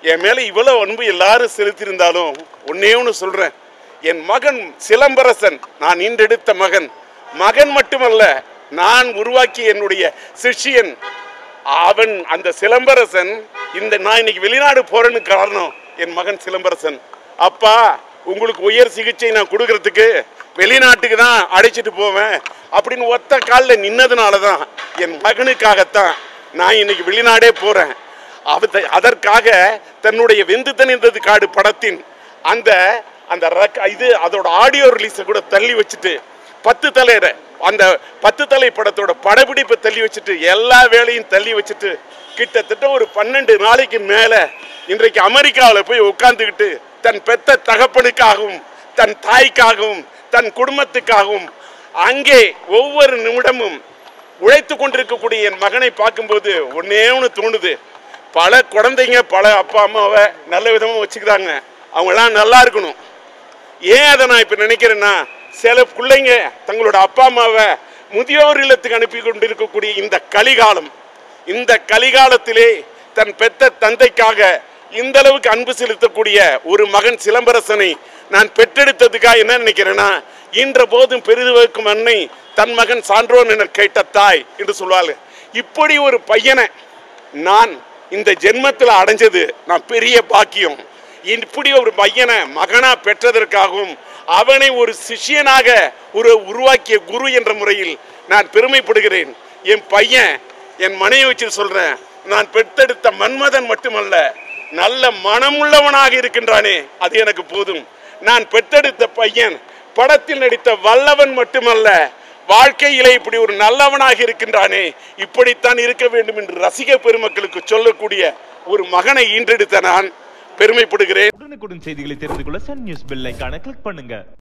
என் மேல இவ்வளவு அன்பு எல்லாரும் செலுத்தியிருந்தாலும் ஒன்னே ஒன்று சொல்றேன் என் மகன் சிலம்பரசன் நான் ஈண்டெடுத்த மகன் மகன் மட்டுமல்ல நான் உருவாக்கிய என்னுடைய சிஷ்யன் அவன் அந்த சிலம்பரசன் இந்த நான் இன்னைக்கு வெளிநாடு போறேன்னு காரணம் என் மகன் சிலம்பரசன் அப்பா உங்களுக்கு உயர் சிகிச்சை நான் கொடுக்கறதுக்கு வெளிநாட்டுக்கு தான் அழைச்சிட்டு போவேன் அப்படின்னு ஒத்த காலில் நின்னதுனால தான் என் மகனுக்காகத்தான் நான் இன்னைக்கு வெளிநாடே போறேன் அவ- அதற்காக தன்னுடைய வெந்து தணிந்தது காடு படத்தின் அந்த அந்த ரக்க- இது அதோட ஆடியோ ரிலீஸை கூட தள்ளி வச்சுட்டு பத்து தலையிட அந்த பத்து தலை படத்தோட படப்பிடிப்பை தள்ளி வச்சுட்டு எல்லா வேலையும் தள்ளி வச்சுட்டு கிட்டத்தட்ட ஒரு பன்னெண்டு நாளைக்கு மேலே இன்றைக்கு அமெரிக்காவில் போய் உட்கார்ந்துக்கிட்டு தன் பெத்த தகப்பனுக்காகவும் தன் தாய்க்காகவும் தன் குடும்பத்துக்காகவும் அங்கே ஒவ்வொரு நிமிடமும் உழைத்து கொண்டிருக்கக்கூடிய என் மகனை பார்க்கும்போது ஒன்னே ஒன்று தோணுது பல குழந்தைங்க பல அப்பா அம்மாவை நல்ல விதமாக வச்சுக்கிறாங்க அவங்களாம் நல்லா இருக்கணும் ஏன் அதை நான் இப்போ நினைக்கிறேன்னா சில பிள்ளைங்க தங்களோட அப்பா அம்மாவை முதியோர் இல்லத்துக்கு அனுப்பி கொண்டிருக்கக்கூடிய இந்த கலிகாலம் இந்த கலிகாலத்திலே தன் பெத்த தந்தைக்காக இந்த அளவுக்கு அன்பு செலுத்தக்கூடிய ஒரு மகன் சிலம்பரசனை நான் பெற்றெடுத்ததுக்காக என்ன நினைக்கிறேன்னா ஈன்ற போதும் பெரிதுவக்கும் அன்னை தன் மகன் சான்றோன் என கேட்ட தாய் என்று சொல்வார்கள் இப்படி ஒரு பையனை நான் இந்த ஜென்மத்தில் அடைஞ்சது நான் பெரிய பாக்கியம் இப்படி ஒரு பையனை மகனா பெற்றதற்காகவும் அவனை ஒரு சிஷ்யனாக ஒரு உருவாக்கிய குரு என்ற முறையில் நான் பெருமைப்படுகிறேன் என் பையன் என் மனைவி வச்சு சொல்றேன் நான் பெற்றெடுத்த மன்மதன் மட்டுமல்ல நல்ல மனமுள்ளவனாக இருக்கின்றானே அது எனக்கு போதும் நான் பெற்றெடுத்த பையன் படத்தில் நடித்த வல்லவன் மட்டுமல்ல வாழ்க்கையிலே இப்படி ஒரு நல்லவனாக இருக்கின்றானே இப்படித்தான் இருக்க வேண்டும் என்று ரசிக பெருமக்களுக்கு சொல்லக்கூடிய ஒரு மகனை ஈன்றெடுத்த நான் பெருமைப்படுகிறேன் உடனுக்குடன் செய்திகளை தெரிந்து கொள்ள சன் நியூஸ் பெல் ஐகானை கிளிக் பண்ணுங்க